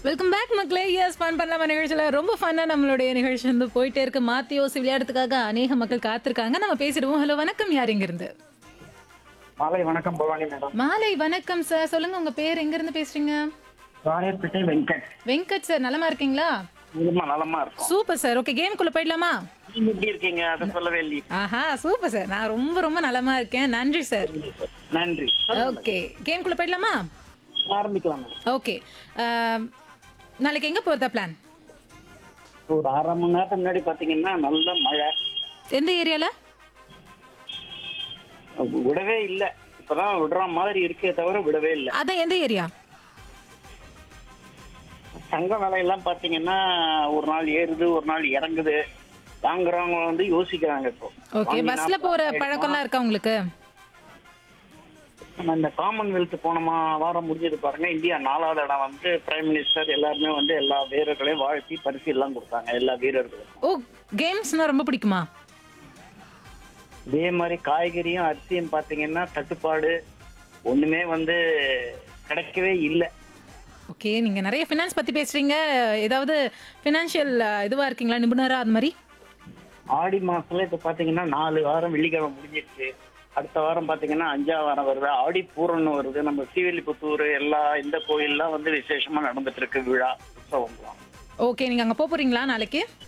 welcome back மக்களே yes fun பண்ணலாமா நிகழ்ச்சியில் ரொம்ப ஃபன்னாக நம்மளுடைய நிகழ்ச்சி வந்து போயிட்டே இருக்கு மாற்றி யோசி விளையாடுறதுக்காக அநேக மக்கள் காத்திருக்காங்க நம்ம பேசிடுவோம் ஹலோ வணக்கம் யார் இங்கிருந்து மாலை வணக்கம் பவானி மேடம் மாலை வணக்கம் சார் சொல்லுங்க உங்க பேர் எங்கிருந்து பேசுறீங்க ராயப்பேட்டை வெங்கட் வெங்கட் சார் நலமா இருக்கீங்களா ரொம்ப நலமா இருக்கும் சூப்பர் சார் ஓகே கேம்குள்ள போயிடலாமா நீங்க எப்படி இருக்கீங்க அதை சொல்லவே இல்லையே ஆஹா சூப்பர் சார் நான் ரொம்ப ரொம்ப நலமா இருக்கேன் நன்றி சார் நன்றி ஓகே கேம்குள்ள போயிடலாமா ஆரம்பிக்கலாம் மேடம் ஓகே நாளைக்கு எங்க போறதா பிளான் ஒரு அரை மணி நேரத்துக்கு முன்னாடி பாத்தீங்கன்னா நல்ல மழை எந்த ஏரியால விடவே இல்ல இப்பதான் விடுற மாதிரி இருக்கே தவிர விடவே இல்ல அதான் எந்த ஏரியா தங்க விலையெல்லாம் பாத்தீங்கன்னா ஒரு நாள் ஏறுது ஒரு நாள் இறங்குது வாங்குறவங்க வந்து யோசிக்கிறாங்க இப்போ ஓகே வாங்கினா பஸ்ல போற பழக்கம்லாம் இருக்கா உங்களுக்கு நம்ம இந்த காமன்வெல்த் போன மா- வாரம் முடிஞ்சது பாருங்க இந்தியா நாலாவது இடம் வந்து பிரைம் மினிஸ்டர் எல்லாருமே வந்து எல்லா வீரர்களையும் வாழ்த்தி பரிசு எல்லாம் கொடுத்தாங்க எல்லா வீரர்களும் ஓ கேம்ஸ்னா ரொம்ப பிடிக்குமா இதே மாதிரி காய்கறியும் அரிசியும் பாத்தீங்கன்னா தட்டுப்பாடு ஒண்ணுமே வந்து கிடைக்கவே இல்லை ஓகே நீங்க நிறைய ஃபினான்ஸ் பத்தி பேசுறீங்க ஏதாவது ஃபினான்ஷியல் இதுவா இருக்கீங்களா நிபுணரா அது மாதிரி ஆடி மாசத்துல இப்ப பாத்தீங்கன்னா நாலு வாரம் வெள்ளிக்கிழமை முடிஞ்சிருச்சு அடுத்த வாரம் பாத்தீங்கன்னா அஞ்சாம் வாரம் வருது ஆடி பூரம்னு வருது நம்ம ஸ்ரீவில்லிபுத்தூர் எல்லா இந்த கோயில்லாம் வந்து விசேஷமா நடந்துட்டு இருக்கு விழா உற்சவம்லாம் ஓகே நீங்க அங்க போப் போறீங்களா நாளைக்கு